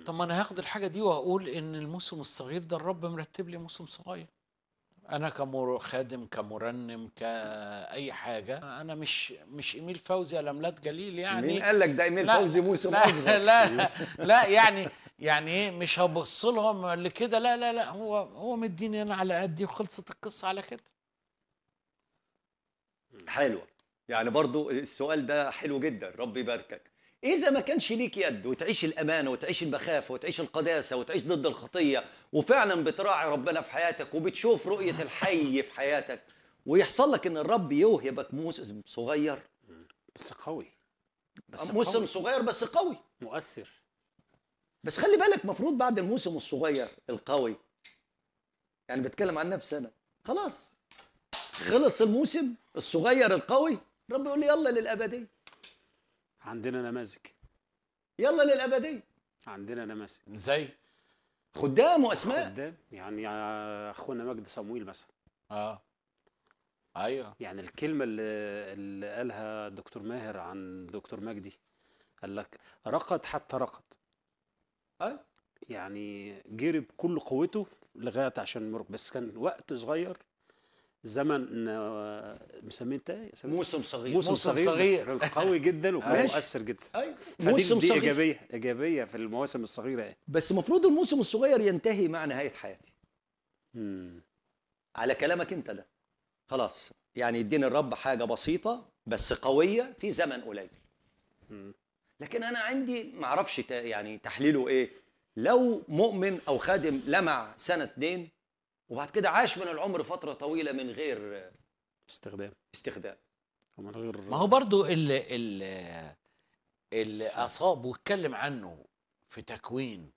طب ما انا هاخد الحاجه دي واقول ان الموسم الصغير ده الرب مرتب لي موسم صغير انا كخادم كمرنم كاي حاجه انا مش مش ايميل فوزي ولا ميلاد جليل يعني مين قال لك ده ايميل لا، فوزي موسم لا اصغر لا لا يعني يعني ايه مش هبص لهم لكده لا لا لا هو هو مديني انا على قدي وخلصت القصه على كده حلوه يعني برضو السؤال ده حلو جدا ربي يباركك اذا ما كانش ليك يد وتعيش الامانه وتعيش المخافه وتعيش القداسه وتعيش ضد الخطيه وفعلا بتراعي ربنا في حياتك وبتشوف رؤيه الحي في حياتك ويحصل لك ان الرب يوهبك موسم صغير بس قوي بس موسم قوي. صغير بس قوي مؤثر بس خلي بالك مفروض بعد الموسم الصغير القوي يعني بتكلم عن نفسي انا خلاص خلص الموسم الصغير القوي رب يقول لي يلا للابديه عندنا نماذج يلا للابديه عندنا نماذج زي خدام واسماء قدام يعني اخونا مجد صمويل مثلا اه ايوه يعني الكلمه اللي, اللي قالها دكتور ماهر عن دكتور مجدي قال لك رقد حتى رقد أي. يعني جري بكل قوته لغايه عشان المرق بس كان وقت صغير زمن آه، مسميه انت ايه؟ مسميه موسم صغير موسم موسم صغير, صغير. بس كان قوي جدا وكان ماشي. مؤثر جدا ايوه فدي موسم دي صغير ايجابيه ايجابيه في المواسم الصغيره يعني بس المفروض الموسم الصغير ينتهي مع نهايه حياتي مم. على كلامك انت ده خلاص يعني يديني الرب حاجه بسيطه بس قويه في زمن قليل مم. لكن انا عندي ما اعرفش تا- يعني تحليله ايه لو مؤمن او خادم لمع سنه اتنين وبعد كده عاش من العمر فتره طويله من غير استخدام استخدام ومن غير ما هو برضو اللي اللي, اللي اصاب واتكلم عنه في تكوين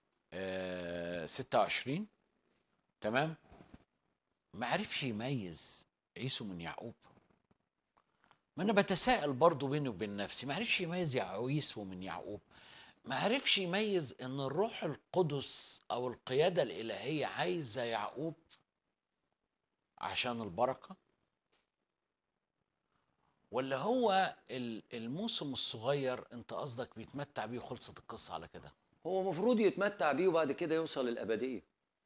آه 26 تمام ما عرفش يميز عيسو من يعقوب ما انا بتساءل برضو بيني وبين نفسي ما عرفش يميز عيسو من يعقوب ما عرفش يميز ان الروح القدس او القياده الالهيه عايزه يعقوب عشان البركه ولا هو ال- الموسم الصغير انت قصدك بيتمتع بيه وخلصت القصه على كده هو المفروض يتمتع بيه وبعد كده يوصل للابديه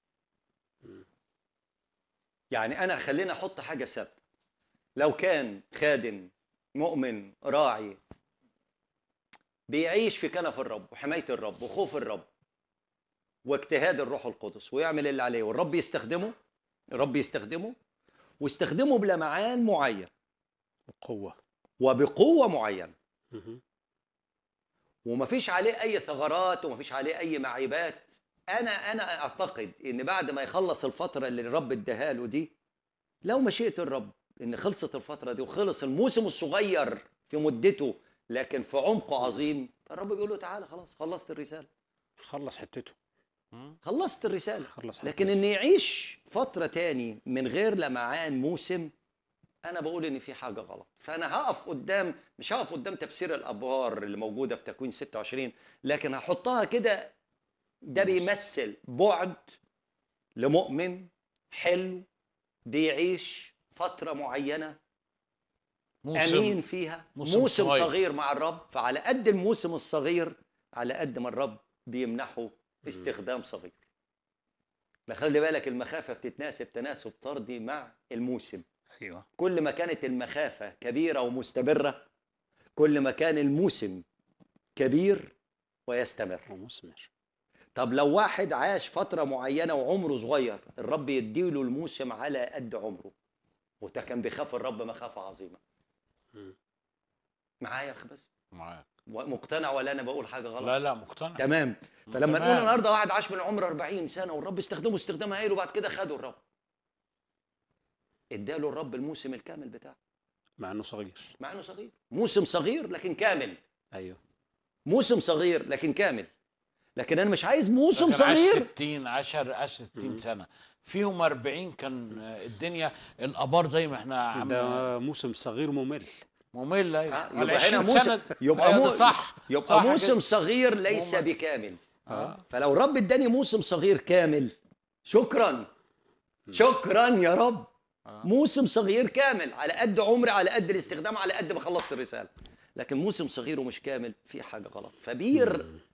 يعني انا خلينا احط حاجه ثابته لو كان خادم مؤمن راعي بيعيش في كنف الرب وحمايه الرب وخوف الرب واجتهاد الروح القدس ويعمل اللي عليه والرب يستخدمه الرب يستخدمه واستخدمه بلمعان معين قوه وبقوه معينه مهم. ومفيش عليه اي ثغرات ومفيش عليه اي معيبات انا انا اعتقد ان بعد ما يخلص الفتره اللي الرب اداها له دي لو مشيئه الرب ان خلصت الفتره دي وخلص الموسم الصغير في مدته لكن في عمقه عظيم الرب بيقول له تعالى خلاص خلصت الرساله خلص حتته خلصت الرساله خلص لكن حتته. ان يعيش فتره تاني من غير لمعان موسم انا بقول ان في حاجه غلط فانا هقف قدام مش هقف قدام تفسير الابوار اللي موجوده في تكوين 26 لكن هحطها كده ده بيمثل بعد لمؤمن حلو بيعيش فتره معينه امين فيها موسم موسم, موسم صغير. صغير مع الرب فعلى قد الموسم الصغير على قد ما الرب بيمنحه استخدام صغير لا خلي بالك المخافه بتتناسب تناسب طردي مع الموسم ايوه كل ما كانت المخافه كبيره ومستمره كل ما كان الموسم كبير ويستمر ومثمر طب لو واحد عاش فتره معينه وعمره صغير الرب يديله الموسم على قد عمره وده كان بيخاف الرب مخافه عظيمه مم. معايا يا اخ بس معاك مقتنع ولا انا بقول حاجه غلط لا لا مقتنع تمام فلما تمام. نقول النهارده واحد عاش من عمر 40 سنه والرب استخدمه استخدام هايل وبعد كده خده الرب اداله الرب الموسم الكامل بتاعه مع انه صغير مع انه صغير موسم صغير لكن كامل ايوه موسم صغير لكن كامل لكن انا مش عايز موسم لكن عاش صغير 60 10 عاش 60 سنه فيهم 40 كان الدنيا الابار زي ما احنا عم ده موسم صغير ممل ممل آه، ايوه يبقى ال هنا 20 موسم سنه يبقى أيوة مو ده صح يبقى صح موسم كده. صغير ليس مم. بكامل آه. فلو رب اداني موسم صغير كامل شكرا شكرا يا رب آه. موسم صغير كامل على قد عمري على قد الاستخدام على قد ما خلصت الرساله لكن موسم صغير ومش كامل في حاجه غلط فبير